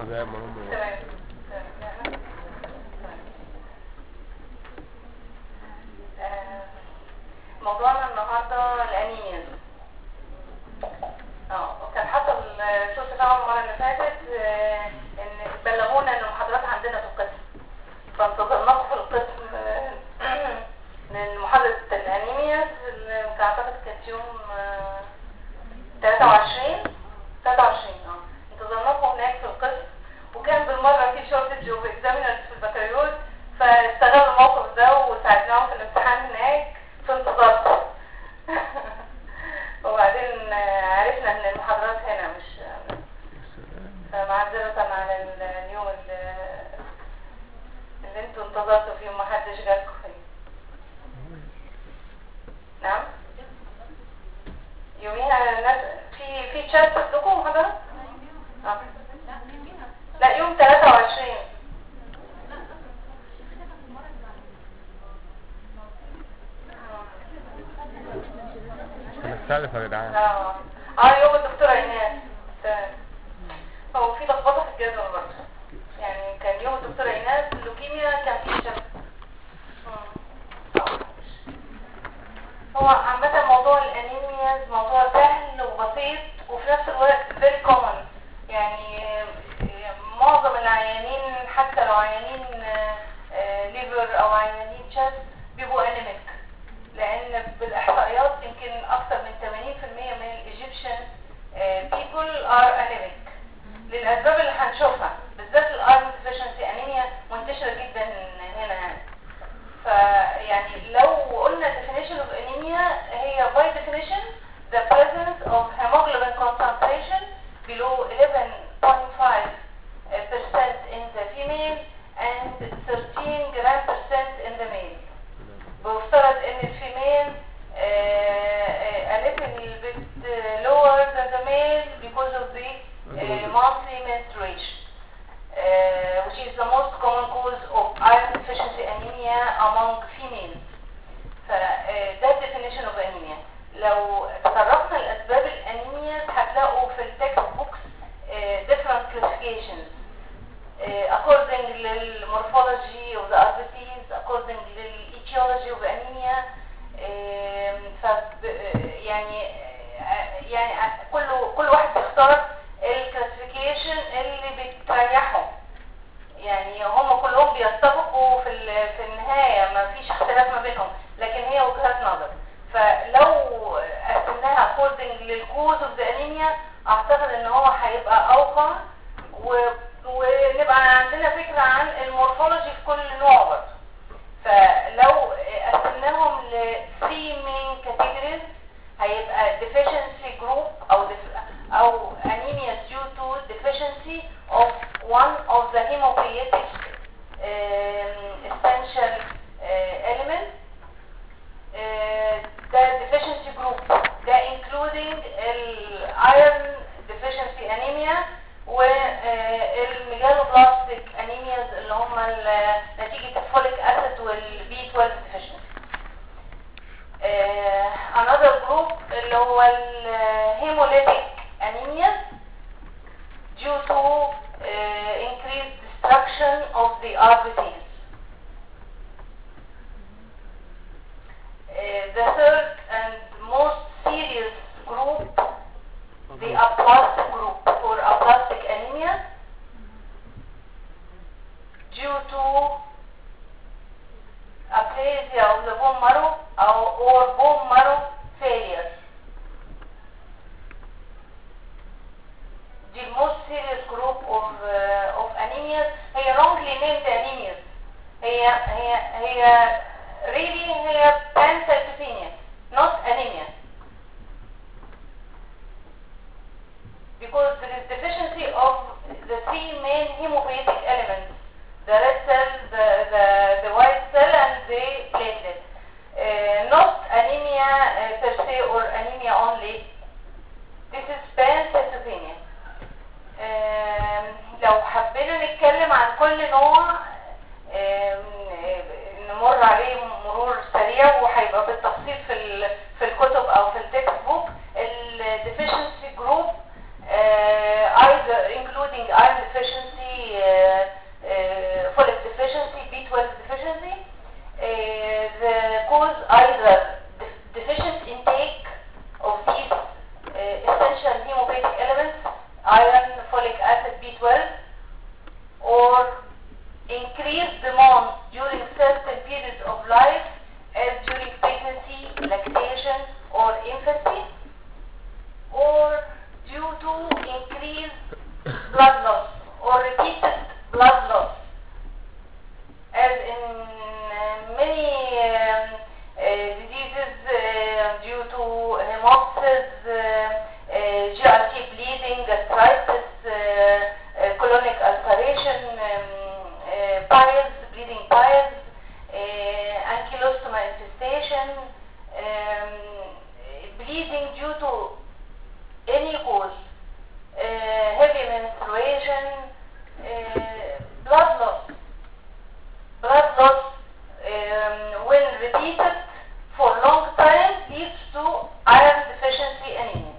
دقايق مهمة تمام تمام. آه، موضوعنا النهارده الانيميز اه وكان حصل آه، سوء تفاهم المره اللي فاتت آه، ان بلغونا ان المحاضرات عندنا في القسم فانتظرناكم في القسم آه، لمحاضره الانيميز اللي اعتقد كانت يوم آه، 23 23 اه انتظرناكم هناك في القسم وكان بالمره في شورتج اوف اكزامينرز في البكالوريوس فاستغلوا الموقف ده وساعدناهم في الامتحان هناك في انتظاركم وبعدين آه، عرفنا ان المحاضرات هنا مش فمعذرة على ال- اليوم اللي, اللي انتوا انتظرتوا فيه ومحدش جالكم فيه نعم يوميها ناس في في تشات عندكم محاضرات؟ آه. لا يوم 23 هنختلف يا جدعان اه اه يوم الدكتورة ايناس تمام. هو في لخبطة في الجدول برضه يعني كان يوم الدكتورة ايناس اللوكيميا كان في شك هو عامة موضوع الانيمياز موضوع سهل وبسيط وفي نفس الوقت very common يعني آه، معظم العيانين حتى لو عيانين ليفر او عيانين chest بيبقوا انيميك لان بالاحصائيات يمكن اكثر من 80% من الايجيبشن people are anemic للاسباب اللي هنشوفها بالذات الايرون deficiency انيميا منتشره جدا هنا يعني فيعني لو قلنا definition of anemia هي by definition the presence of hemoglobin concentration below 11.5 percent in the female and 13 gram percent in the male بيفترض ان الفيميل a little bit lower than the male because of the uh, monthly menstruation uh, which is the most common cause of iron deficiency anemia among females فده definition of anemia لو تطرقنا لأسباب الأنيميا هتلاقوا في التكست بوكس different classifications uh, according للمورفولوجي of the RBCs according للإيتيولوجي of anemia um, ف يعني uh, يعني كل كل واحد بيختار الكلاسيفيكيشن اللي بتريحه يعني هم كلهم بيتفقوا في ال- في النهايه ما فيش اختلاف ما بينهم لكن هي وجهات نظر فلو قسمناها according للكوز اوف ذا انيميا اعتقد ان هو هيبقى اوقع و- ونبقى عندنا فكره عن المورفولوجي في كل نوع برضه فلو قسمناهم ل 3 main categories هيبقى deficiency group او def- او anemia due to deficiency of one of the hematopoietic um, essential uh, element uh, ده deficiency group ده including iron deficiency anemia والميجالوبلاستيك انيمياز اللي هم ال- نتيجة الفوليك اسيد والبي 12 deficiency آه، another group اللي هو الهيموليتيك anemia due to uh, increased destruction of the RBCs. Uh, the third and most serious group, the aplastic group or aplastic anemia due to aplasia of the bone marrow or, or bone marrow failure. The most serious group of uh, of anemias هي wrongly named anemias. هي هي هي really هي pancytopenia not anemia. Because there is deficiency of the three main hemopoietic elements the red cell, the, the, the white cell and the platelet. Uh, not anemia uh, per se or anemia only. This is pancytopenia. Um, لو حبينا نتكلم عن كل نوع um, نمر عليه مرور سريع وهيبقى بالتفصيل في ال- في الكتب او في التكست بوك ال deficiency group uh, either including iron deficiency malnutrition or infancy or due to increased blood loss or repeated blood loss as in uh, many um, uh, diseases uh, due to hemolysis, uh, uh, GRT bleeding, gastritis, uh, uh, colonic ulceration, um, uh, piles, bleeding piles, uh, ankylostoma infestation, um, bleeding due to any cause, uh, heavy menstruation, uh, blood loss. Blood loss um, when repeated for long time leads to iron deficiency anemia.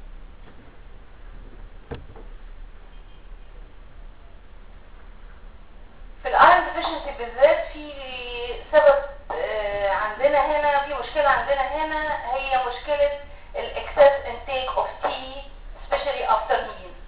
في الايرون deficiency بالذات في سبب آه، عندنا هنا في مشكلة عندنا هنا هي مشكلة الاكسس intake of tea especially after meals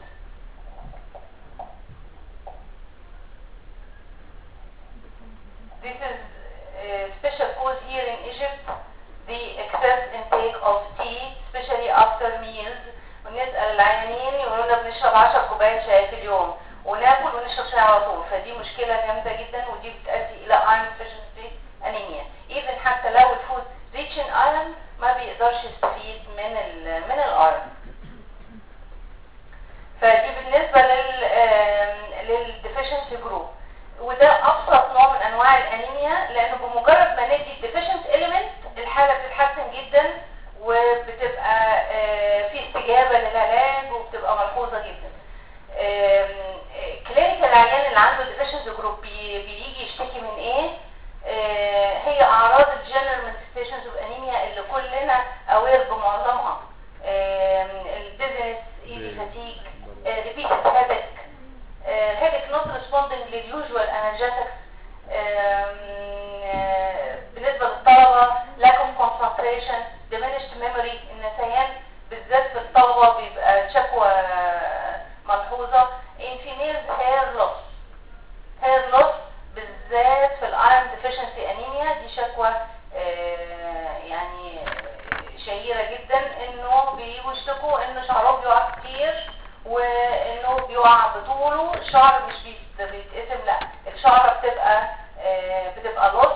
This is a special cause here in Egypt, the excess intake of tea, especially after meals. ونسأل العيانين يقولوا لنا بنشرب 10 كوبايات شاي في اليوم وناكل ونشرب شاي على طول فدي مشكلة جامدة جدا ودي بتؤدي إلى iron deficiency anemia. even حتى لو الفود rich in iron ما بيقدرش يستفيد من ال من الايرون. فدي بالنسبة لل للديفيشنسي جروب وده ابسط نوع من انواع الانيميا لانه بمجرد ما ندي الديفيشنت اليمنت الحاله بتتحسن جدا وبتبقى آه، في استجابه للعلاج وبتبقى ملحوظه جدا كلينيكال العيان اللي عنده ديفيشنسي جروب بيجي يشتكي من ايه آه، هي اعراض الجنرال مانيفستيشنز اوف انيميا اللي كلنا اوير بمعظمها الديزنس ايدي فاتيج ريبيتد هيدك headache not responding للusual analgesics um, آه، بالنسبة للطلبة lack of concentration diminished memory النسيان بالذات في الطلبة بيبقى شكوى ملحوظة in females hair loss hair loss بالذات في الايرون deficiency anemia دي شكوى آه، يعني شهيرة جدا انه بيجوا يشتكوا ان شعرهم بيقع كتير وانه بيقع بطوله الشعر مش بيت- بيتقسم لا الشعرة بتبقى آه، بتبقى لوست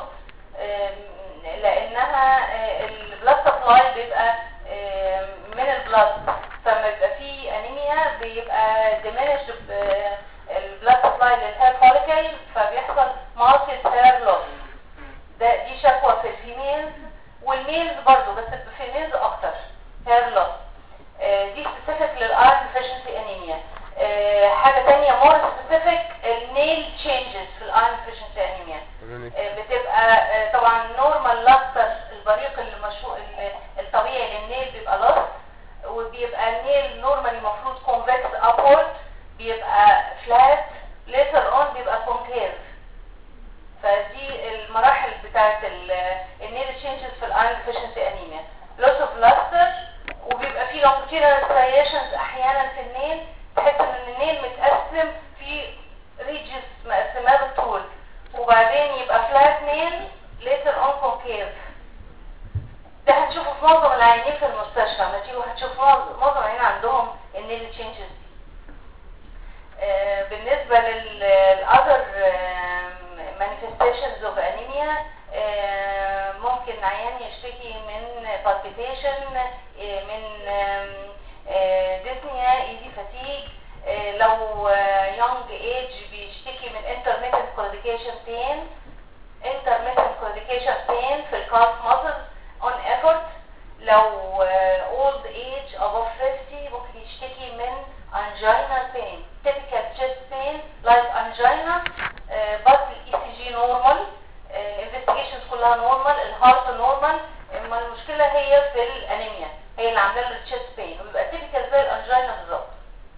لانها البلاد سبلاي بيبقى آه، من البلاد فلما يبقى في انيميا بيبقى diminished البلاد سبلاي للهير فوليكل فبيحصل ماسل هير لوس ده دي شكوى في الفيميلز والميلز برضو بس الفيميلز اكتر هير لوس دي سبيسيفيك للايرون ديفيشنسي انيميا حاجه تانية مور سبيسيفيك النيل تشينجز في الايرون ديفيشنسي انيميا آه، بتبقى آه، طبعا نورمال لاستر البريق المشهور الطبيعي للنيل بيبقى لاست وبيبقى النيل نورمالي المفروض كونفكس ابورد بيبقى فلات ليتر اون بيبقى كونكيف فدي المراحل بتاعت النيل تشينجز في الايرون ديفيشنسي انيميا لوس اوف لاستر وبيبقى في longitudinal striations احيانا في النيل تحس ان النيل متقسم في ريجز مقسماه بالطول وبعدين يبقى فلات نيل later on concave ده هتشوفه في معظم العيانين في المستشفى لما تيجوا هتشوفوا معظم معظم العيانين عندهم النيل تشينجز دي آه، بالنسبة للأذر manifestations of anemia آه، ممكن عيان يشتكي من palpitation آه، من ديسنيا ايدي fatigue آه، لو آه، young age بيشتكي من intermittent claudication pain intermittent claudication pain في الكاف muscles on effort لو آه، old age above 50 ممكن يشتكي من angina pain typical chest pain like angina آه، but ال ECG normal آه، investigations كلها normal الهارت normal اما المشكلة هي في الانيميا هي اللي عامله له الشيست بين وبيبقى typical زي الانجينا بالظبط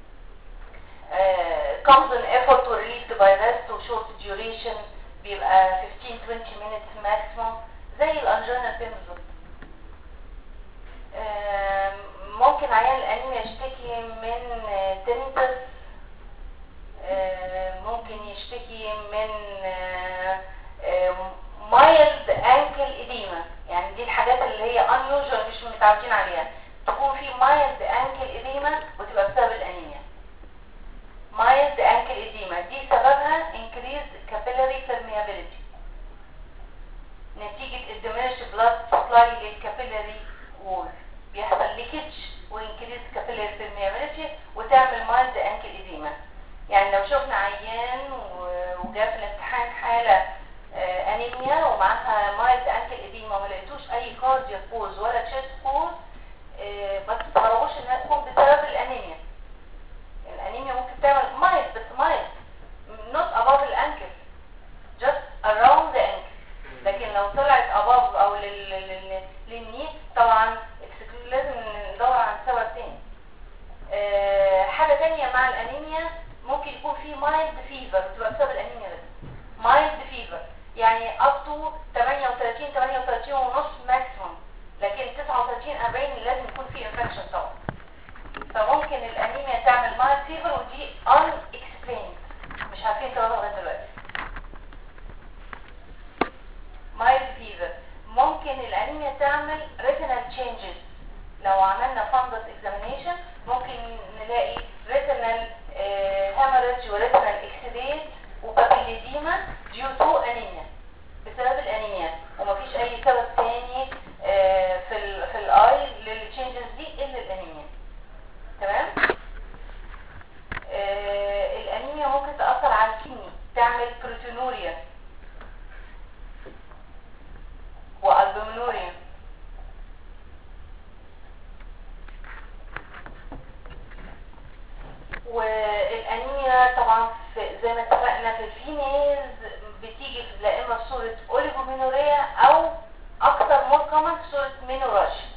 آه، comes in effort to relieved by rest و short duration بيبقى 15-20 minutes maximum زي الانجينا بين بالظبط آه، ممكن عيان الانيميا يشتكي من تنتس ممكن يشتكي من مايلد انكل اديما يعني دي الحاجات اللي هي unusual unusual مش متعودين عليها تكون في mild ankle edema وتبقى بسبب الانيميا mild ankle edema دي سببها increased capillary permeability نتيجة ال diminished blood supply للكابيلاري wall بيحصل leakage وانكريز capillary permeability وتعمل mild ankle edema يعني لو شفنا عيان و- وجاب في الامتحان حالة آه، انيميا ومعاها mild ankle edema وما لقيتوش اي cardiac cause ولا chest cause آه، ما تستغربوش انها تكون بسبب الانيميا الانيميا ممكن تعمل mild بس mild not above الانكل just around the ankle لكن لو طلعت above او لل- لل- للني طبعا exclude- لازم ندور عن سبب تاني آه، حاجة تانية مع الانيميا ممكن يكون في mild fever بتبقى بسبب الانيميا بس mild fever يعني up to 38 38 ونص ماكسيموم لكن 39 40 لازم يكون في infection طبعا فممكن الانيميا تعمل mild fever ودي unexplained مش عارفين سببها لغايه دلوقتي mild fever ممكن الانيميا تعمل retinal changes لو عملنا fundus examination ممكن نلاقي retinal آه، hemorrhage و retinal exudate وبابيليديما due to anemia بسبب الانيميا ومفيش اي سبب تاني آه، في ال في الاي للتشينجز دي الا الانيميا تمام آه، الانيميا ممكن تاثر على الكدني تعمل بروتينوريا والبومينوريا والانيميا طبعا في زي ما اتفقنا في الفيميلز بتيجي في لا اما في صوره اوليجومينوريا او اكثر مركما في صوره مينوراجيا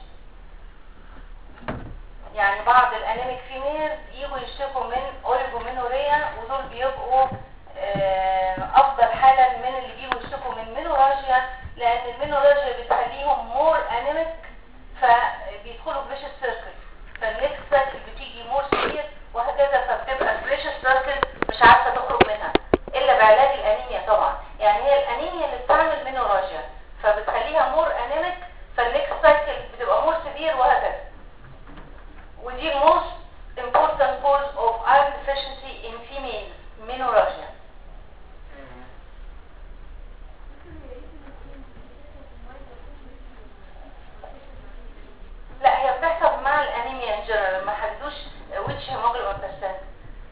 يعني بعض الانيميك فيميلز يجوا يشتكوا من اوليجومينوريا ودول بيبقوا آه، افضل حالا من اللي بيجوا يشتكوا من مينوراجيا لان المينوراجيا بتخليهم مور انيميك فبيدخلوا بريشر سيركل فالنكست سيركل بتيجي مور سير وهكذا فبتبقى بريشر سيركل مش عارفه تخرج منها الا بعلاج الانيميا طبعا يعني هي الانيميا اللي بتعمل مينوراجيا فبتخليها مور انيميك فالنكست سيركل بتبقى مور سيفير وهكذا ودي most important cause of iron deficiency in females menorrhagia لا هي بتحصل مع الانيميا ان جنرال ما حددوش which hemoglobin percent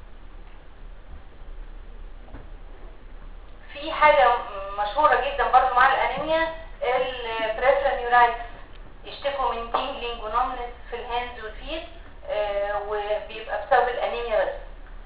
في حاجة م- مشهورة جدا برضو مع الانيميا البريفرال نيورايتس يشتكوا من تينجلينج ونومنس في الهاندز والفيت آه، وبيبقى بسبب الانيميا بس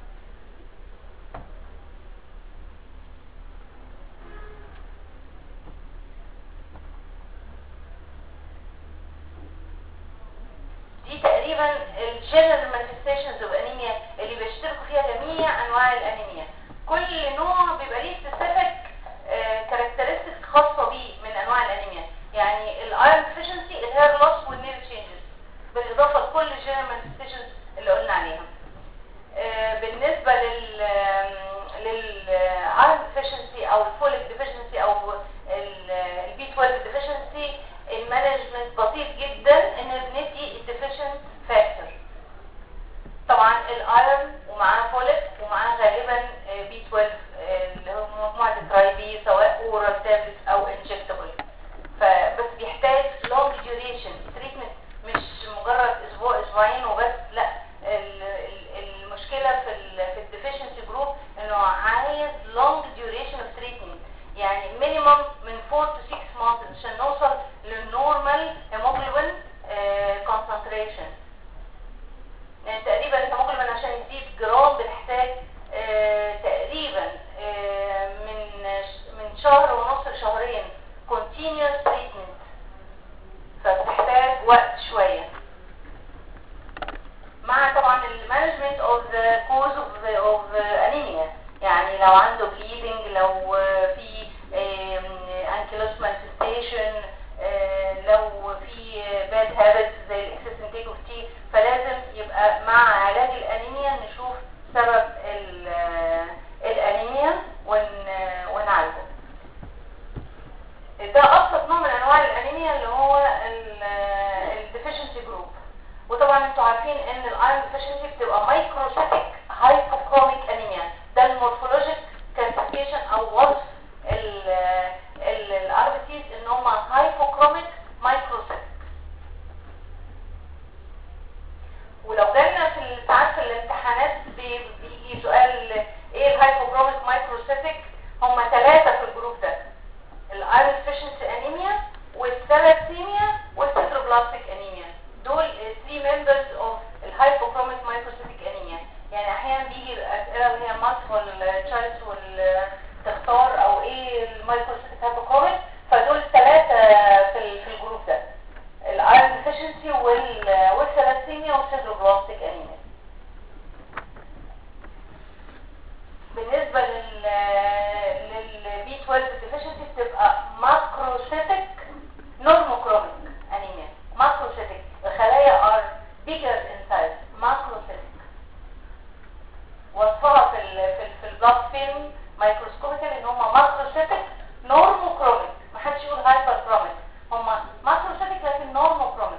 دي تقريبا الجنرال مانيفستيشنز اوف انيميا اللي بيشتركوا فيها جميع انواع الانيميا كل نوع بيبقى ليه سبيسيفيك كاركترستكس خاصه بيه من انواع الانيميا يعني الايرون ديفيشنسي الهير لوس والنيل تشينجز بالاضافه لكل الجنرال مانيفستيشنز اللي قلنا عليها آه، بالنسبه لل للايرون ديفيشنسي او الفوليك ديفيشنسي او البي 12 ديفيشنسي المانجمنت بسيط جدا ان بندي الديفيشنت فاكتور طبعا الايرون ومعاه فوليك ومعاه غالبا بي 12 آه، اللي هو مجموعه الترايبي سواء اورال تابلت او انجكتبل فبس بيحتاج لونج ديوريشن تريتمنت مش مجرد اسبوع اسبوعين وبس لا ال- ال- المشكله في ال في الديفيشنسي جروب انه عايز لونج ديوريشن اوف تريتمنت يعني مينيمم من 4 to 6 months عشان نوصل للنورمال هيموجلوبين كونسنتريشن يعني تقريبا الهيموجلوبين عشان يزيد جرام بنحتاج آه، تقريبا آه، من ش- من شهر ونص لشهرين continuous treatment فبتحتاج وقت شوية مع طبعا المانجمنت اوف ذا كوز اوف انيميا يعني لو عنده bleeding لو آه، في انكيلوس مانيفستيشن لو في باد هابتس زي الاكسس انتيك اوف تي فلازم يبقى مع علاج الانيميا نشوف سبب ال- آه، الانيميا ون- ونعالجه ده ابسط نوع من انواع الانيميا اللي هو ال- وطبعا انتوا عارفين ان الايرون ديفيشنسي بتبقى مايكروسيتك هايبوكروميك انيميا ده المورفولوجيك كلاسيفيكيشن او وصف الاربتيز ان هم هايبوكروميك مايكروسيتك ولو جالنا في ساعات في الامتحانات بي- بيجي سؤال ايه الهايبوكروميك مايكروسيتك هم ثلاثة في الجروب ده الايرون ديفيشنسي انيميا والثالاسيميا والسيتروبلاستيك انيميا دول 3 ممبرز اوف الهايبوكروميك مايكروسيتك انيميا يعني احيانا بيجي الاسئله اللي هي مالتيبل تشويس وال تختار او ايه المايكروسيتك هايبوكروميك فدول ثلاثه في ال- في الجروب ده الايرون ديفيشنسي والثالاسيميا والسيتروبلاستيك انيميا بالنسبة لل للبي 12 deficiency بتبقى ماكروسيتك نورموكروميك انيميا ماكروسيتك الخلايا are bigger in size ماكروسيتك وصفها في ال في ال في البلاد فيلم مايكروسكوبيكال ان هم ماكروسيتك نورموكروميك ما حدش يقول هايبركروميك هم ماكروسيتك لكن نورموكروميك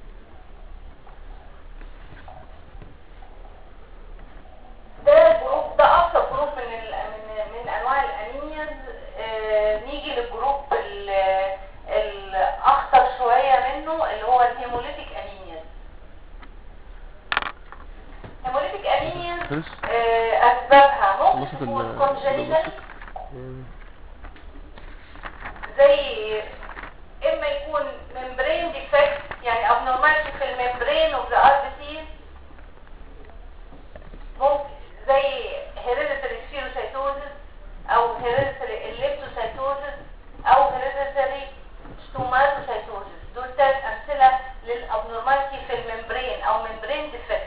ده الجروب ده اكتر جروب من ال من من انواع الانيمياز آه نيجي للجروب ال- الاخطر شويه منه اللي هو الهيموليتيك انيمياز هيموليتيك انيمياز خلص آه اسبابها ممكن خلصت تكون ال- كونجنيتال مم. زي اما يكون ممبرين ديفكت يعني abnormality في الممبرين اوف ذا اربسيز ممكن زي hereditary spherocytosis او hereditary elliptocytosis او hereditary stomatocytosis دول ثلاث امثله للابنورماليتي في الممبرين او ممبرين ديفكت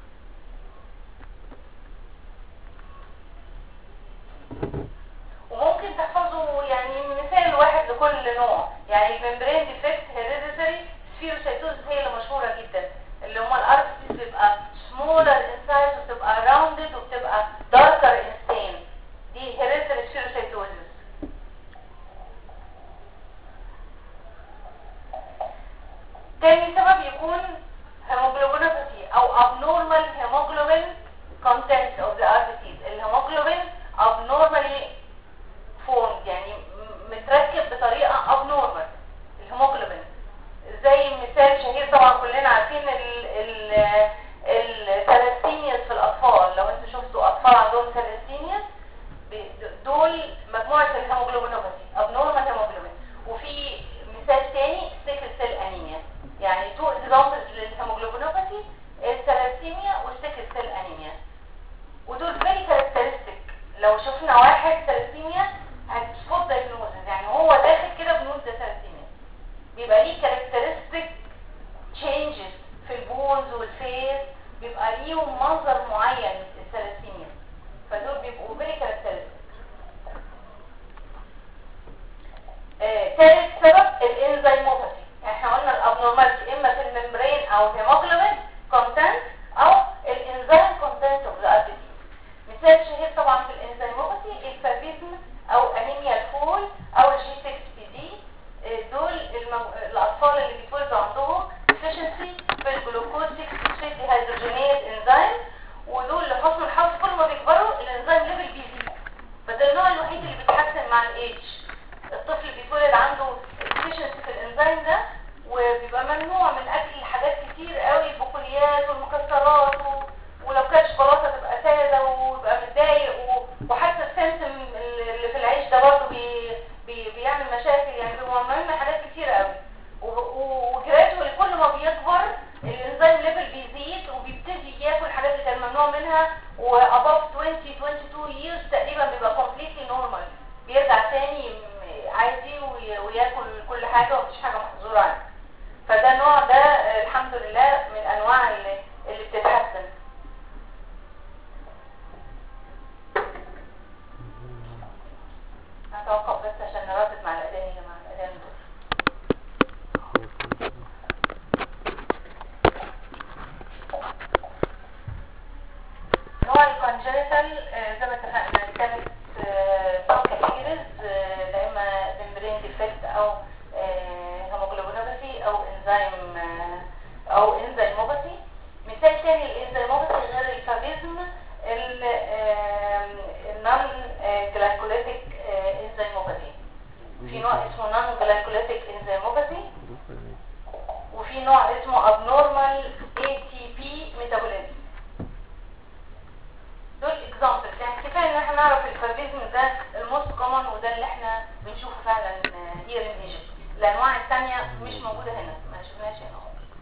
وممكن تحفظوا يعني مثال واحد لكل نوع يعني الممبرين ديفكت هيريديتري سفيروسايتوز هي اللي مشهوره جدا اللي هم الاربسيس بيبقى سمولر ان سايز وبتبقى راوندد وبتبقى داركر ان ستين دي هيريديتري سفيروسايتوزز تاني سبب يكون هيموجلوبينوباثي او abnormal hemoglobin content of the RBCs الهيموجلوبين abnormally formed يعني م- متركب بطريقة abnormal الهيموجلوبين زي مثال شهير طبعا كلنا عارفين ال ال الثلاثينياس في الاطفال لو انتوا شفتوا اطفال عندهم ثلاثينياس دول مجموعة الهيموجلوبينوباثي abnormal hemoglobin وفي مثال تاني سيكل سيل انيميا يعني تو اكزامبلز للهيموجلوبينوباثي الثلاثيميا والسيكل سيل انيميا ودول فيري كاركترستيك لو شفنا واحد ثلاثيميا هتسبوت دايجنوزز يعني هو داخل كده بنقول ده ثلاثيميا بيبقى ليه كاركترستيك تشينجز في البونز والفيس بيبقى ليهم منظر معين الثلاثيميا فدول بيبقوا فيري كاركترستيك آه، ثالث سبب الانزيموباثي يعني احنا قلنا الابنورماليتي اما في الممبرين او هيموجلوبين كونتنت او الانزيم كونتنت اوف ذا ار مثال شهير طبعا في الانزيموباثي الفابيزم او انيميا الفول او الجي 6 بي دي دول المو... الاطفال اللي بيتولدوا عندهم deficiency في الجلوكوز 6 فوسفات ديهيدروجينيز انزيم ودول لحسن الحظ كل ما بيكبروا الانزيم ليفل بيزيد فده النوع الوحيد اللي بيتحسن مع الايدج الطفل بيتولد عنده deficiency في الانزيم ده وبيبقى ممنوع من اكل حاجات كتير قوي البقوليات والمكسرات و... ولو كانت شوكولاته تبقى ساده ويبقى متضايق و... وحتى السمسم اللي في العيش ده برضه بي... بي... بيعمل مشاكل يعني بيبقى مهم حاجات كتير قوي وجرادوال كل ما بيكبر الانزيم ليفل بيزيد وبيبتدي ياكل حاجات اللي كان ممنوع منها واباف 20 22 years تقريبا بيبقى كومبليتلي نورمال بيرجع تاني م- عادي وي- وياكل كل حاجه ومفيش حاجه محظوره عنه فده النوع ده آه، الحمد لله من انواع اللي, اللي بتتحسن هتوقف بس عشان نرتب مع الاذان يا جماعه الاذان دول نوع الكونجنتال زي ما اتفقنا كانت سب كاتيجوريز لا اما ممبرين ديفكت او هيموجلوبينوباثي او انزيم او انزيموباثي تاني الانزيموباثي غير الفابيزم النون جلايكوليتيك انزيموباثي في نوع اسمه نون جلايكوليتيك انزيموباثي وفي نوع اسمه abnormal ATP metabolism دول اكزامبلز يعني كفايه ان احنا نعرف الفابيزم ده الموست كومن وده اللي احنا بنشوفه فعلا هير ان ايجيبت الانواع الثانيه مش موجوده هنا ما شفناش هنا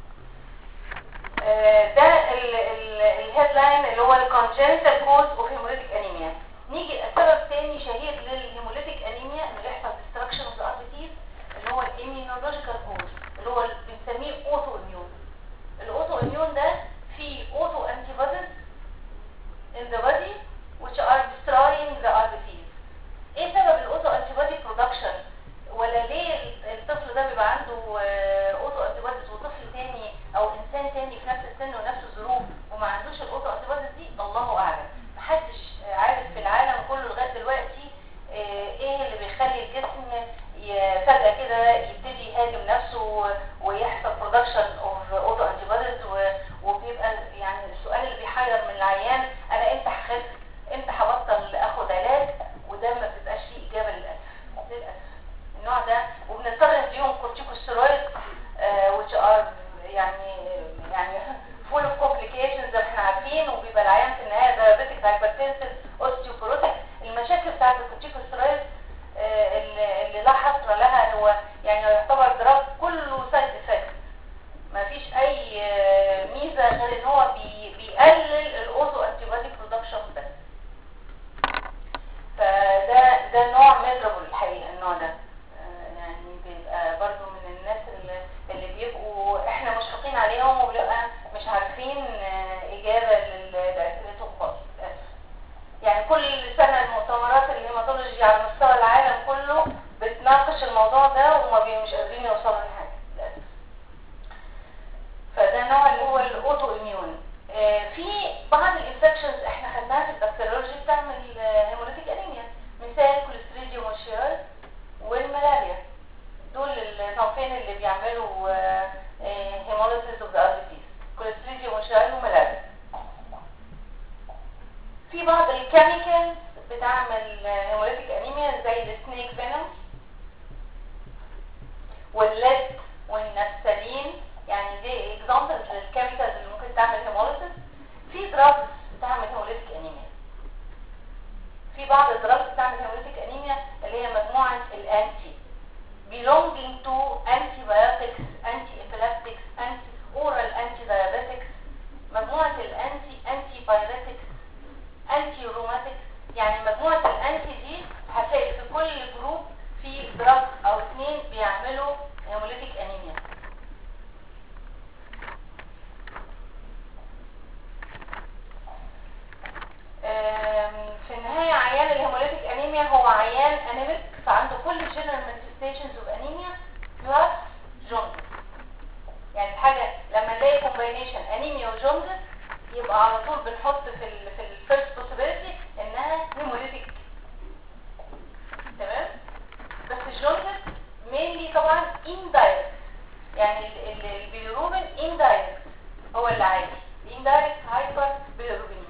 آه، ده الهيدلاين اللي هو الكونجنتال كوز اوف هيموليتيك انيميا نيجي سبب تاني شهير للهيموليتيك انيميا اللي يحصل ديستراكشن اوف ذا اربيتيز اللي هو الاميونولوجيكال كوز اللي هو اللي بنسميه اوتو اميون الاوتو اميون ده فيه اوتو انتي بوديز in the body which are destroying the RBCs ايه سبب الاوتو انتي بودي برودكشن ولا ليه الطفل ده بيبقى عنده اوتو انتي بوديز وطفل تاني او انسان تاني في نفس السن ونفس الظروف وما عندوش الاوتو انتي بوديز دي الله اعلم محدش عارف في العالم كله لغايه دلوقتي ايه اللي بيخلي الجسم ي- فجاه كده يبتدي يهاجم نفسه ويحصل برودكشن اوف اوتو انتي بوديز وبيبقى يعني السؤال اللي بيحير من العيان انا امتى هخف امتى هبطل اخد علاج وده ما بتبقاش فيه اجابه للاسف للاسف النوع ده وبنضطر نديهم كورتيكوستيرويد which are يعني يعني full of complications زي ما احنا عارفين وبيبقى العيان في النهايه diabetic hypertensive osteoporotic المشاكل بتاعت الكورتيكوستيرويد آه، اللي اللي لا حصر لها هو يعني يعتبر دراج كله سايد افكت ما فيش اي آه، ميزه غير ان هو بي بيقلل الاوتو انتي بودي برودكشن بس فده ده نوع ميزربل الحقيقه النوع ده آه، يعني بيبقى برضو من الناس اللي, اللي بيبقوا احنا مشفقين عليهم وبنبقى مش عارفين آه، اجابه لل- لاسئلتهم خالص للأسف. يعني كل سنه المؤتمرات الهيماتولوجي على مستوى العالم كله بتناقش الموضوع ده وما بي- مش قادرين يوصلوا لحاجه للاسف فده نوع اللي هو الاوتو اميون آه، في بعض الانفكشنز احنا خدناها في البكتيريولوجي بتعمل هيموليتيك انيميا مثال كوليستريديوم والشيار والملاريا دول الصنفين اللي بيعملوا هيموليسيس اوف ذا اربيتيز كوليستريديوم والشيار وملاريا في بعض الكيميكالز بتعمل هيموليتيك انيميا زي السنيك فينوم والليد والنفسلين يعني دي اكزامبلز للكيميكالز اللي ممكن تعمل هيموليسيس في دراجز بتعمل هيموليتيك انيميا في بعض الدراجز بتعمل هيموليتيك انيميا اللي هي مجموعه الانتي belonging to antibiotics anti-epileptics anti oral anti-diabetics مجموعه الانتي انتي بايريتكس انتي روماتكس يعني مجموعه الانتي دي هتلاقي في كل جروب في دراج او اثنين بيعملوا هيموليتيك انيميا آم، في النهاية عيان الهيموليتيك انيميا هو عيان انيميك فعنده كل الجنرال مانيفستيشنز اوف انيميا بلس جوندس يعني الحاجة لما نلاقي كومباينيشن انيميا وجوندس يبقى على طول بنحط في ال في الفيرست بوسيبيليتي انها هيموليتيك تمام بس الجوندس مينلي طبعا اندايركت يعني ال- ال- البيليروبين اندايركت هو اللي عادي اندايركت هايبر بيليروبينيا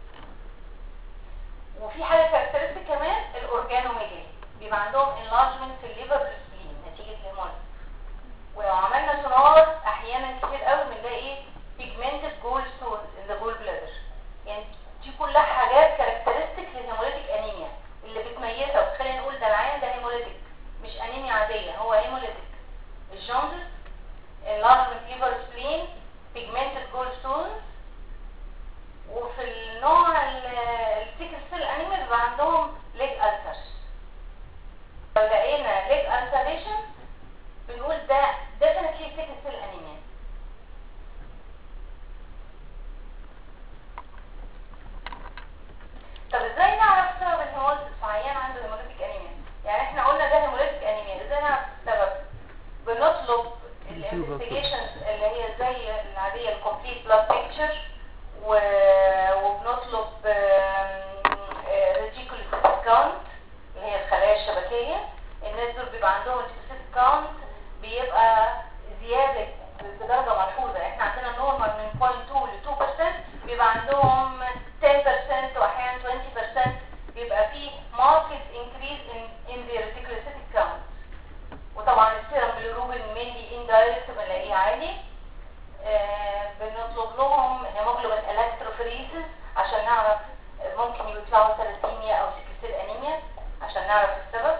وفي حاجه كاركترستيك كمان الاورجانوميجالي بيبقى عندهم انلارجمنت في الليفر والسبلين نتيجه الهيموليز ولو عملنا سونار احيانا كتير قوي بنلاقي ايه pigmented gallstones in the gallbladder يعني دي كلها حاجات كاركترستيك للهيموليتيك انيميا اللي بتميزها وتخلينا نقول ده العيان ده هيموليتيك مش انيميا عاديه هو هيموليتيك الجوندس enlargement liver spleen pigmented gallstones وفي النوع السيكل سيل انيميا بيبقى عندهم ليج ألسر لو لقينا ليج ألسريشن بنقول ده definitely سيكل سيل انيميا طب ازاي نعرف سبب الهيموليسيس في عيان عنده هيموليتيك انيميا يعني احنا قلنا ده هيموليتيك انيميا ازاي نعرف السبب بنطلب الانفستيجيشنز اللي هي زي العاديه الكومبليت بلاد بيكتشر وبنطلب ريتيكولوسيس كاونت اللي هي الخلايا الشبكيه الناس دول بيبقى عندهم السيستيك كاونت بيبقى زياده بدرجه ملحوظه احنا عندنا نورمال من 0.2 ل 2% ليوكوفريسز عشان نعرف ممكن يطلعوا ثلاثيميا او سيكل انيميا عشان نعرف السبب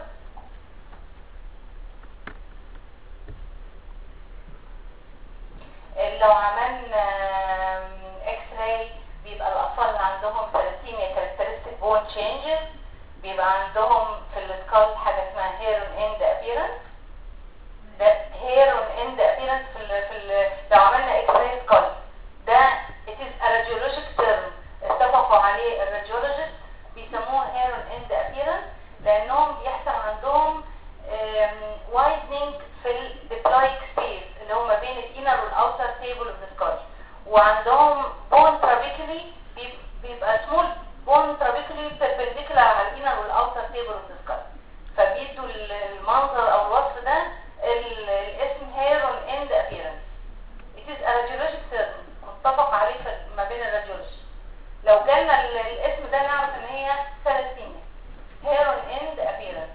لو عملنا اكس راي بيبقى الاطفال اللي عندهم ثلاثيميا كاركترستيك بون تشينجز بيبقى عندهم في السكال حاجه اسمها هير اند ابيرنس ده هير اند ابيرنس في ال في ال لو عملنا اكس راي سكال ده it is a radiologic term اتفقوا عليه الراديولوجيست بيسموه هير اند ابيرنس لانهم بيحصل عندهم وايدنينج في الديبلايك سبيس اللي هو ما بين الانر والاوتر تيبل اوف ذا سكال وعندهم بون ترابيكلي بيبقى سمول بون ترابيكلي بيربنديكولار على الانر والاوتر تيبل اوف ذا سكال فبيدوا المنظر او الوصف ده الاسم هيرون اند ابيرنس it is a radiologic term متفق عليه ما بين الراديولوجي لو جالنا الاسم ده نعرف ان هي ثلاثيميا هيرون اند ابيرنس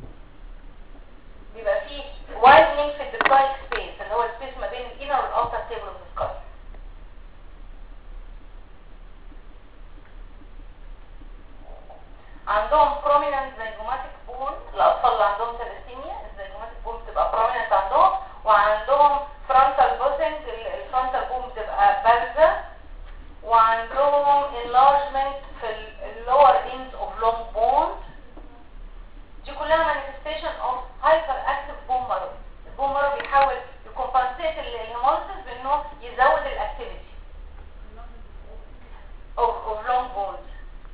بيبقى فيه widening في الديبلايك سبيس اللي هو السبيس ما بين الانر والاوتر تيبل اوف ذا سكال عندهم prominent zygomatic bone الاطفال اللي عندهم ثلاثيميا الزيجوماتيك بون بتبقى prominent عندهم وعندهم frontal bossing الفرونتال بون بتبقى بارزه وعندهم enlargement في اللور ends of long bones دي كلها manifestation of hyperactive bone marrow البون marrow بيحاول يكمبنسيت الهيموليسيس بانه يزود الاكتيفيتي of, of long bones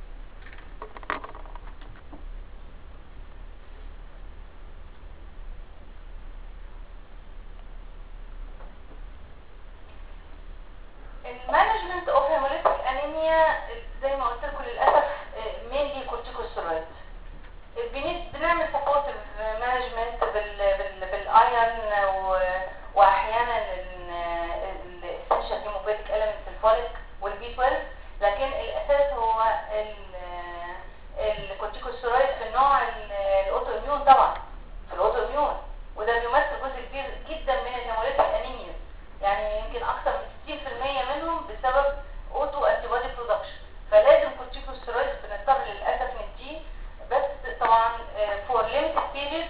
المانجمنت اوف هيموليتيك انيميا زي ما قلت لكم للاسف مينلي كورتيكوستيرويد بنعمل سبورتيف مانجمنت بال بال بالايرن واحيانا الاسنشال هيموبيتيك اليمنتس الفوليك والبي 12 لكن الاساس هو الكورتيكوستيرويد في النوع الاوتو اميون طبعا في الاوتو اميون وده بيمثل جزء كبير جدا من الهيموليتيك انيميا يعني يمكن اكثر من 60% منهم بسبب اوتو انتي بودي برودكشن فلازم كورتيكوستيرويد بنضطر للاسف نديه بس طبعا فور ليميتد بيريد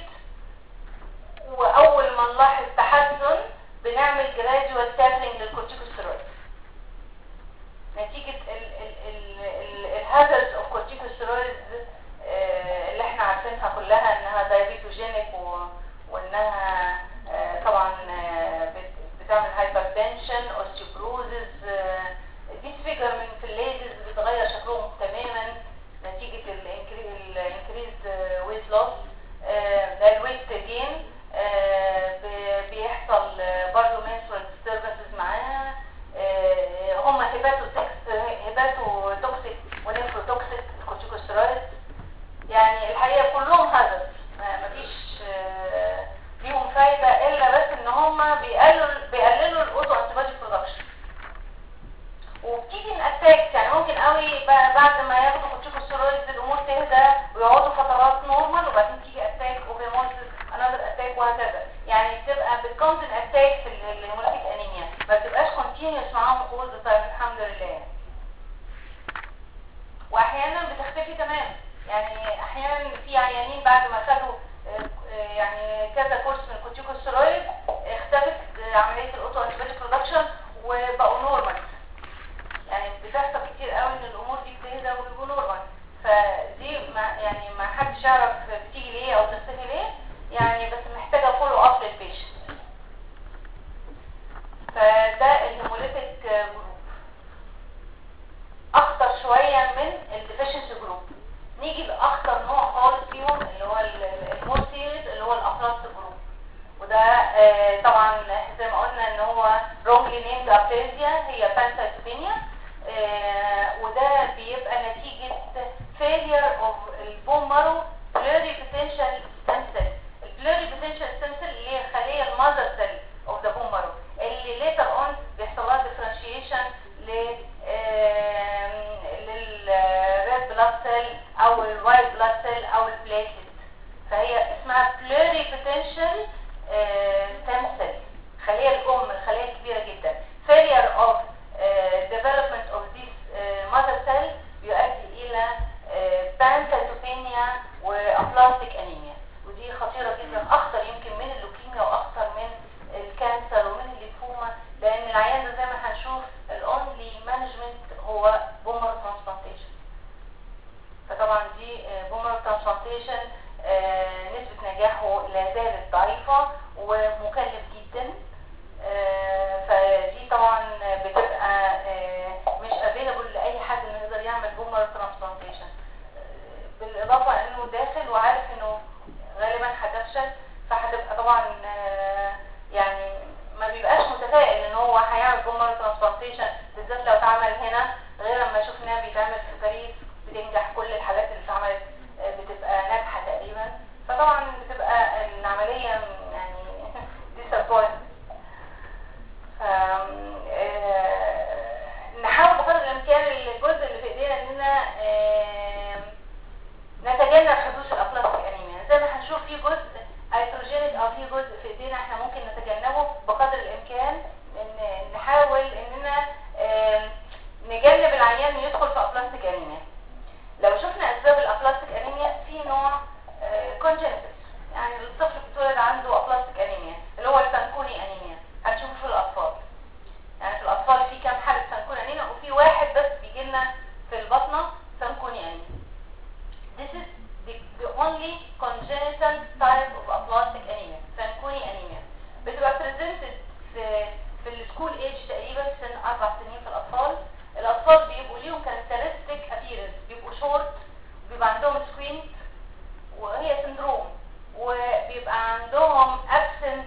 واول ما نلاحظ تحسن بنعمل جراديوال تابلنج للكورتيكوستيرويد نتيجه الهازردز اوف كورتيكوستيرويد اللي احنا عارفينها كلها انها دايبيتوجينيك وانها آه طبعا آه بتعمل هايبرتنشن اوستيوبروزز ديسفيجر من في الليدز بتغير شكلهم تماما نتيجة الانكريز ويت لوس الويت جين بيحصل برضه menstrual disturbances معاها هم هيباتو هيباتو توكسيك ونيفروتوكسيك الكورتيكوستيرويد يعني الحقيقة كلهم هازارد مفيش ليهم فايدة الا بس ان هم بيقللوا بيقللوا الاوتو انتيبادي برودكشن وبتيجي الاتاكس يعني ممكن قوي بعد ما ياخدوا كورتيكوستيرويد الامور تهدى ويقعدوا فترات نورمال وبعدين تيجي اتاك اوفيموسيس انذر اتاك وهكذا يعني بتبقى بتكونتن اتاك في الهيموليتيك انيميا ما بتبقاش كونتينيوس معاهم اول ذا تايم الحمد لله واحيانا بتختفي تمام يعني احيانا في عيانين بعد ما خدوا يعني كذا كورس من الكورتيكوستيرويد اختفت عمليه الاوتو انتيبادي برودكشن وبقوا نورمال يعني بتحصل كتير قوي ان الامور دي بتهدى وبيبقوا نورمال فدي ما يعني ما حدش يعرف بتيجي ليه او تختفي ليه يعني بس محتاجه فولو اب للبيشنت فده الهيموليتيك جروب اخطر شويه من الديفيشنسي جروب نيجي لاخطر نوع خالص فيهم اللي هو المور سيريز اللي هو الابلاست جروب وده آه طبعا زي ما قلنا ان هو wrongly named aplasia هي pancytopenia آه وده بيبقى نتيجة failure of البون مارو pluripotential stem cell البلوريبوتنشال stem cell اللي هي خلية المذر سيل of the bone marrow اللي later on بيحصل لها differentiation ل للريد بلاد سيل او الوايت بلاد سيل او البليتلت فهي اسمها pluripotential stem cell خلية الام الخلية الكبيرة جدا failure of uh, development of this uh, بون مارو ترانسبلانتيشن بالذات لو اتعمل هنا غير لما شفناه بيتعمل في باريس بتنجح كل الحاجات اللي اتعملت آه، بتبقى ناجحه تقريبا فطبعا بتبقى العمليه يعني disappointing فم- آه، نحاول بقدر الامكان الجزء اللي في ايدينا اننا آه، نتجنب حدوث الابلاستيك انيميا زي ما هنشوف في جزء ايتروجينيك او في جزء في ايدينا احنا ممكن نتجنبه بقدر الامكان ان نحاول اننا آه، نجنب العيان من يدخل في ابلاستيك انيميا لو شفنا اسباب الابلاستيك انيميا في نوع كونجنتس يعني الطفل بيتولد عنده ابلاستيك انيميا اللي هو الفانكوني انيميا هنشوفه في الاطفال يعني في الاطفال في كام حاله فانكوني انيميا وفي واحد بس بيجي لنا في البطنه فانكوني انيميا This is the, the only congenital type of aplastic anemia, Fanconi anemia. بتبقى presented في في السكول ايج تقريبا في سن اربع سنين في الاطفال. الاطفال بيبقوا ليهم characteristic appearance بيبقوا شورت بيبقى عندهم سكوينت وهي سندروم وبيبقى عندهم absent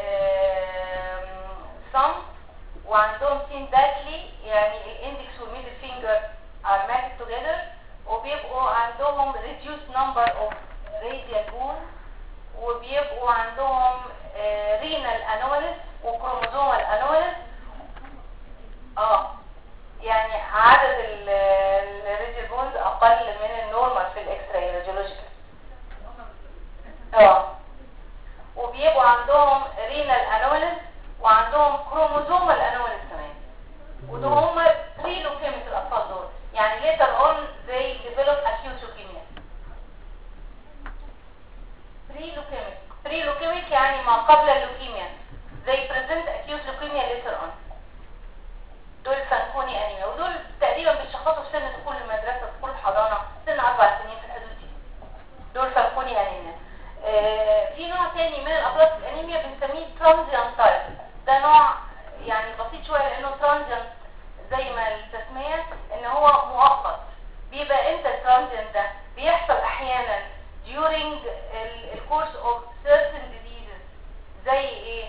thumb وعندهم seen badly يعني الاندكس والميدل فينجر are matched together وبيبقوا عندهم reduced number of radial bones وبيبقوا عندهم آه، renal anomalies وchromosomal anomalies اه يعني عدد الريديال بونز اقل من النورمال في الاكس راي راديولوجيكال اه وبيبقوا عندهم رينال انوماليز وعندهم كروموزومال انوماليز كمان ودول هم بري لوكيميك الاطفال دول يعني later on they develop acute leukemia بري لوكيميك بري لوكيميك يعني ما قبل اللوكيميا they present acute leukemia later on دول فانكوني انيميا ودول تقريبا بيتشخصوا في سن دخول المدرسه دخول الحضانه سن اربع سنين في الحدود دي دول فانكوني انيميا آه، في نوع تاني من الابلاستيك انيميا بنسميه ترانزيانت تايب ده نوع يعني بسيط شويه لانه ترانزيانت زي ما التسميه ان هو مؤقت بيبقى امتى الترانزيانت ده بيحصل احيانا during ال course of certain diseases زي ايه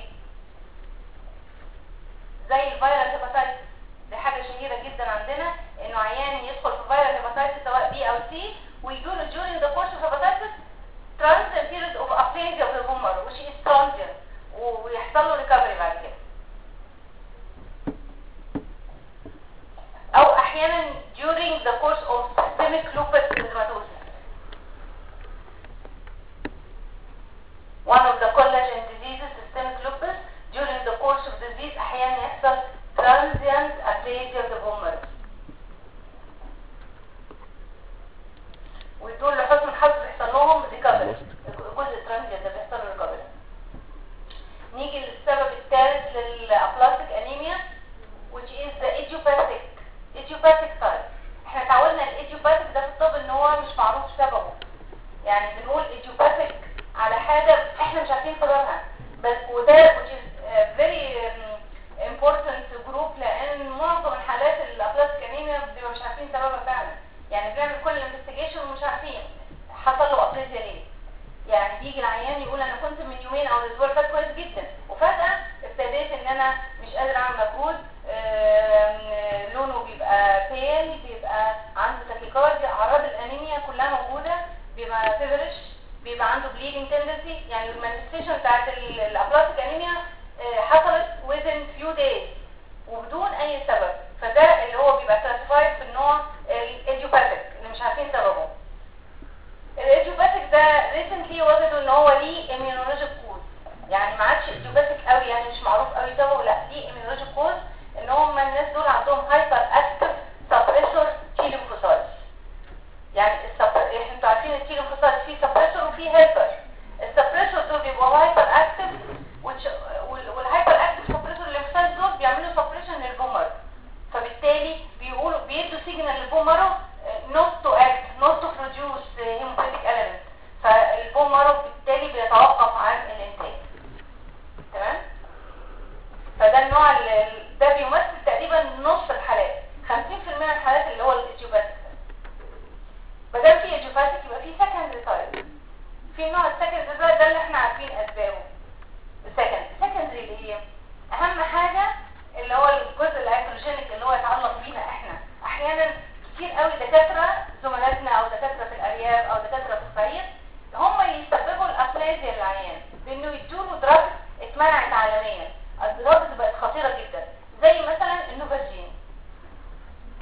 زي الفيرال هيباتايتس دي حاجه شهيره جدا عندنا انه عيان يدخل في فيرال هيباتايتس سواء بي او سي ويجوله during the course of hepatitis transient period of aphasia of the tumor which is transient و- ويحصل له recovery بعد كده او احيانا during the course of systemic lupus erythematosus one of the collagen diseases systemic lupus during the course of disease احيانا يحصل transient aphasia of the bone marrow ودول لحسن الحظ بيحصل لهم ريكفري الجزء الترانزيت ده بيحصل له ريكفري نيجي للسبب الثالث للابلاستيك انيميا which is the idiopathic idiopathic type احنا تعودنا الايديوباثيك ده في الطب ان هو مش معروف سببه يعني بنقول idiopathic على حاجه احنا مش عارفين سببها بس وده which is uh, very um, important group لان معظم الحالات الابلاستيك انيميا بنبقى مش عارفين سببها فعلا يعني بنعمل كل الانفستيجيشن ومش عارفين حصل له ابليزيا ليه يعني بيجي العيان يقول انا كنت من يومين او الاسبوع اللي فات كويس جدا وفجاه ابتديت ان انا مش قادر اعمل مجهود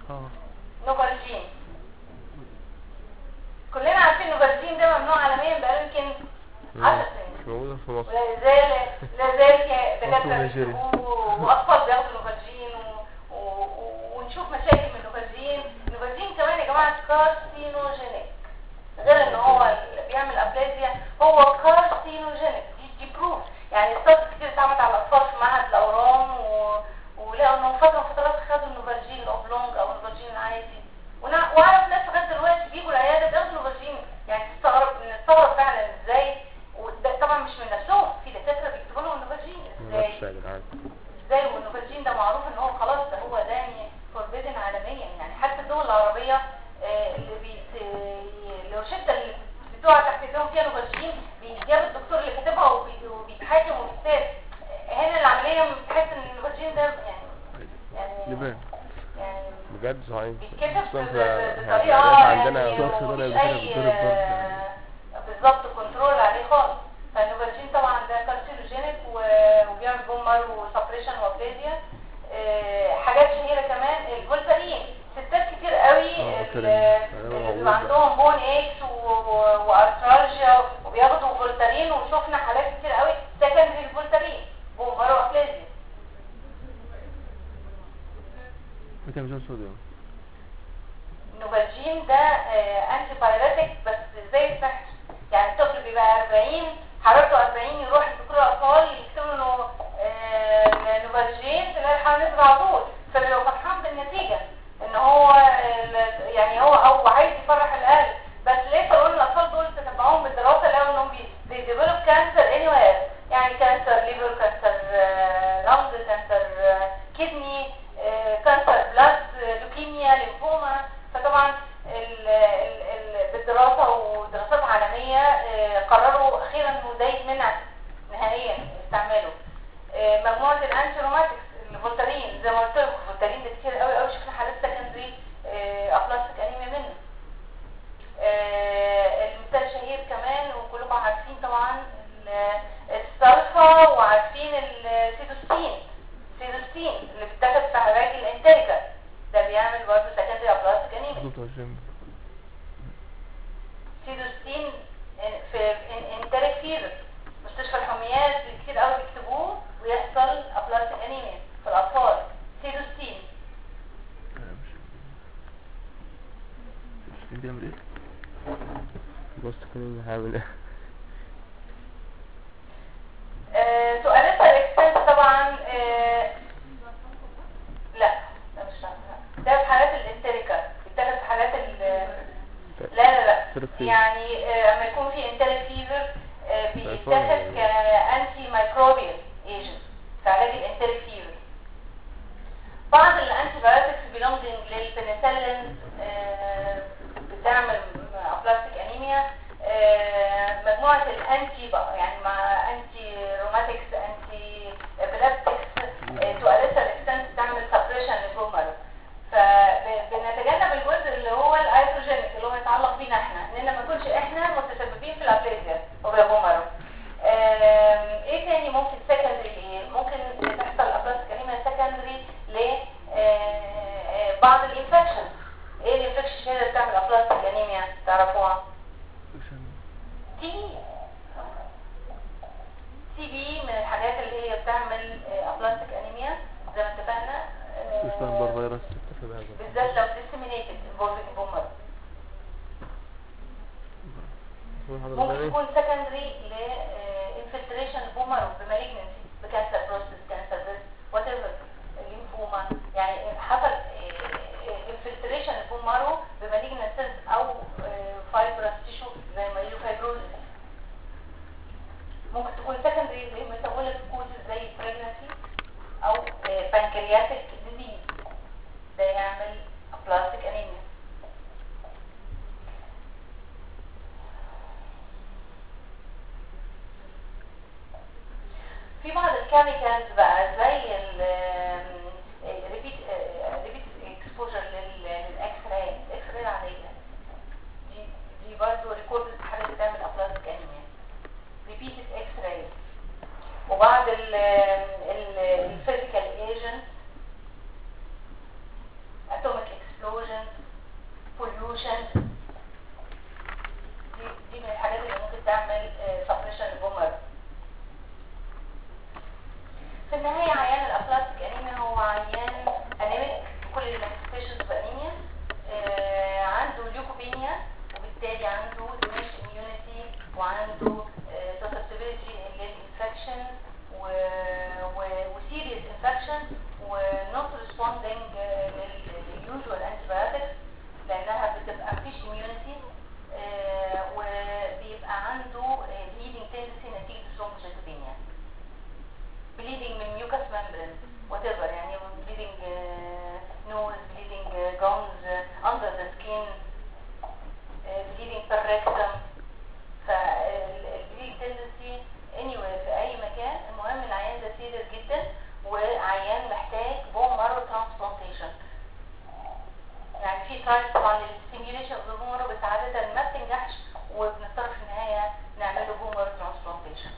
اه نوفالجين كلنا عارفين نوفالجين ده ممنوع عالميا بقاله يمكن 10 سنين مش موجودة في مصر ولا زال لا زال في دكاتره مصر ونيجيريا. بيكتبوه واطفال بياخدوا نوفالجين و... و... و... ونشوف مشاكل من النوفالجين النوفالجين كمان يا جماعه كارسينوجينيك غير ان هو اللي بيعمل ابلازيا هو كارسينوجينيك دي دي بروف يعني ستات كتير اتعملت على الاطفال في معهد الاورام و... ولقوا انهم فتره من فترات خدوا النوفالجين الاوبلونج او النوفالجين العادي ونع- واعرف ناس لغايه دلوقتي بيجوا العياده بياخدوا نوفالجين يعني تستغرب نستغرب فعلا ازاي وده طبعا مش من نفسهم في دكاتره بيكتبوا لهم النوفالجين ازاي نفس يا جدعان ازاي والنوفالجين ده معروف ان هو خلاص ده هو ده يعني فوربيدن عالميا يعني حتى الدول العربيه آه، اللي بيت لو شده اللي بتقع تحت ايديهم فيها نوفالجين بيجاب الدكتور اللي كاتبها وبي- وبيتحاكم وبيتساب هنا العمليه بتحس ان النوفالجين ده يعني يعني لبنان يعني بجد صحيح بيتكتب خصوصا ب- في ب- احنا بطريقه العيادات عندنا يعني ضغط مفيش بدأ اي بيتضرب ضرب آه، بالظبط كنترول عليه خالص فالنوفالجين طبعا ده كارسينوجينيك و- وبيعمل بومر وسبريشن وابليزيا آه، حاجات شهيره كمان الفولتارين ستات كتير قوي اه، ال- فولتارين. اللي موجود بيبقى بقى. عندهم بون اكس و- و- وارترالجيا وبياخدوا فولتارين وشفنا حالات كتير قوي سكندري الفولتارين بومر وابليزيا فيتامين صوديوم النوفالجين ده انتي بايريتك بس زي السحر يعني الطفل بيبقى 40 حرارته 40 يروح لدكتور الاطفال يكتبوا له آه، نوفالجين تلاقي الحاله نزل على طول فبيبقى فرحان بالنتيجه ان هو ال- يعني هو او عايز يفرح الاهل بس ليه قالوا الاطفال دول تتبعوهم بالدراسه لقوا انهم بيديفلوب كانسر اني يعني كانسر ليفر كانسر لانج كانسر كدني كانسر بلاد لوكيميا ليمفوما فطبعا ال ال ال بالدراسه ودراسات عالميه آه، قرروا اخيرا انه ده يتمنع نهائيا استعماله آه، مجموعه الانتي روماتكس الفولتارين زي ما قلت لكم الفولتارين ده كتير قوي قوي شفنا حالات سكندري ابلاستيك انيميا منه آه، المثال شهير كمان وكلكم عارفين طبعا ال- السلفا وعارفين السيدوستين سيدوستين اللي بيتاخد في علاج الانتريكا ده بيعمل برضه سكندري ابلاستيك انيميا بتوع الجيم سيدوستين في انتريك فيفر مستشفى الحميات كتير قوي بيكتبوه ويحصل ابلاستيك انيميا في الاطفال سيدوستين مش بيعمل ايه بص كان هعمل ايه آه، سؤالات الاكسنس طبعا آه، لا ده مش لا. ده في حالات الانتريكا بيتاخد في حالات ال لا لا لا انتريك فيفر. يعني آه، لما يكون في انتريك فيفر آه، بيتاخد فيفر. كانتي مايكروبيال ايجنت في علاج الانتريك فيفر بعض الانتي بايوتكس بيلونجنج للبنسلين آه، بتعمل ابلاستيك انيميا آه، مجموعه الانتي بقى يعني مع انتي روماتكس انتي ابيلابتكس تؤلسها الاكستنس بتعمل سبريشن للبومر فبنتجنب الجزء اللي هو الايتروجينيك اللي هو يتعلق بينا احنا اننا ما نكونش احنا متسببين في الابليزيا او البومر آم، ايه تاني ممكن سكندري ايه ممكن تحصل ابلاستيك انيميا سكندري ل آه، آه، بعض الانفكشن ايه الانفكشن اللي بتعمل ابلاستيك انيميا تعرفوها تي تي بي من الحاجات اللي هي بتعمل ابلاستيك انيميا زي ما اتفقنا آه، سوستان فيروس تتفق بهذا بالذات لو disseminated involving boomer في حاجة ممكن تانية؟ يكون secondary ل infiltration boomer بمالجنسي بكانسر بروستات كانسر breast whatever الليمفوما يعني حصل infiltration boomer بمالجنسيز او فايبرس تيشو زي ما يقولوا fibrosis ممكن تكون secondary لmetabolic causes زي pregnancy او آه، pancreatic disease ده يعمل aplastic anemia في بعض الكيميكالز بقى زي الريبيت ريبيت اكسبوجر للاكس راي الاكس راي العاديه دي دي برضه ريكورد حاجه بتعمل ابلاستيك انيميا ريبيتد اكس راي وبعض الفيزيكال ايجنت اتوميك pollution دي دي من الحاجات اللي ممكن تعمل سبريشن للبومر في النهاية عيان الأبلاستيك أنيميا هو عيان أنيميك بكل المانيفستيشنز اوف أنيميا آه، عنده ليوكوبينيا وبالتالي عنده diminished immunity وعنده susceptibility للإنفكشن و وسيريس انفكشن ونوت ريسبوندينج لليوجوال انتيبيوتكس لأنها بتبقى مفيش immunity آه، وبيبقى عنده bleeding tendency نتيجة thrombocytopenia bleeding من mucous membrane whatever يعني bleeding uh, nose bleeding uh, gums uh, under the skin uh, bleeding per rectum فالبليدنج tendency anywhere في اي مكان المهم العيان ده سيريس جدا وعيان محتاج بون مارو ترانسبلانتيشن يعني في ترايل طبعا للستيميوليشن اوف البون مارو بس عاده ما بتنجحش وبنضطر في النهايه نعمل له بون مارو ترانسبلانتيشن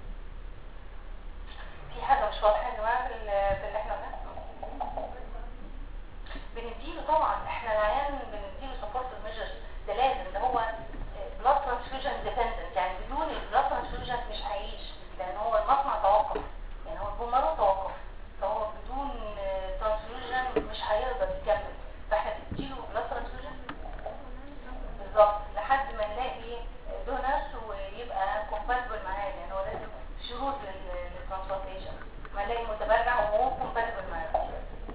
في حاجة مش واضحة يا جماعة في ال- في اللي احنا قلناه بنديله طبعا احنا العيان بنديله سبورتيف ميجرز ده لازم ده هو بلاد ترانسفيوجن ديبندنت يعني بدون البلاد ترانسفيوجن مش هيعيش لان هو المصنع توقف يعني هو البومارو توقف فهو بدون ترانسفيوجن مش هيقدر يكمل فاحنا بنديله بلاد ترانسفيوجن بالظبط لحد ما نلاقي دونرز ويبقى كومباتبل معاه لان هو لازم شروط للترانسبلانتيشن ما نلاقي متبرع وهو كومباتبل معاه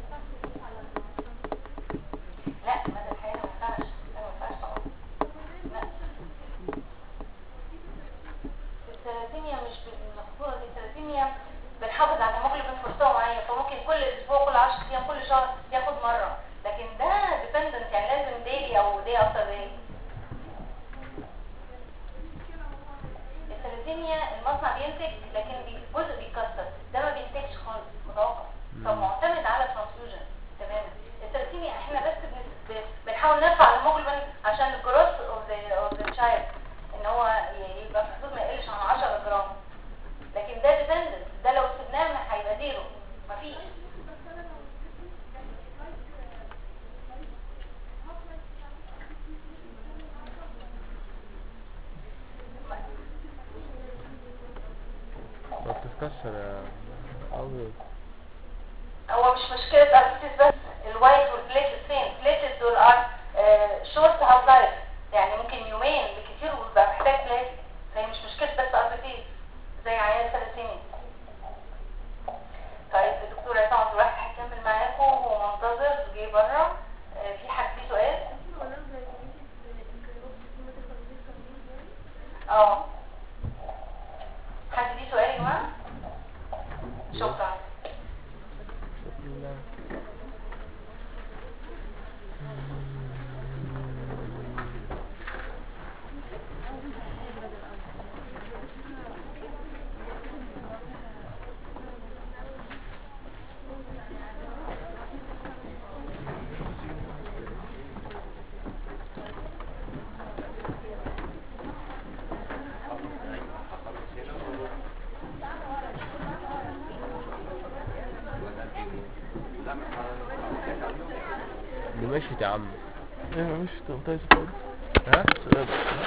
لا مدى الحياه ما ينفعش لا ما ينفعش طبعا لا الثلاثيميا مش بالمخطوطه دي الثلاثيميا بنحافظ على هيموجلوبين في مستوى معين فممكن كل اسبوع كل 10 ايام كل شهر ياخد مره لكن ده ديبندنت يعني لازم ديلي او دي افتر دي الثلاثيميا المصنع بينتج لكن بي- جزء بيتكسر ده ما بينتجش خالص متوقف فمعتمد على ترانسفيوجن تماما الثلاثيميا احنا بس بن- ب- بنحاول نرفع الهيموجلوبين عشان الجروث اوف ذا اوف ذا تشايلد ان هو ي- يبقى في حدود ما يقلش عن 10 جرام لكن ده ديبندنت ده لو سيبناه هيبقى زيرو مفيش ما بتتكسر يا أبيض هو مش مشكلة ارتيس بس الوايت والبليتد فين البليتد دول ار شورت هاف لايف يعني ممكن يومين بكتير ويبقى محتاج بليت فهي مش مشكلة بس ارتيس زي عيال ثلاثيني طيب الدكتور عصام عبد الواحد هيكمل معاكم هو منتظر جاي بره آه، في حد فيه سؤال؟ اه حد ليه سؤال يا جماعة؟ شكرا شكرا دي مشيت يا عم ايه مش تنطيش ها؟ طيب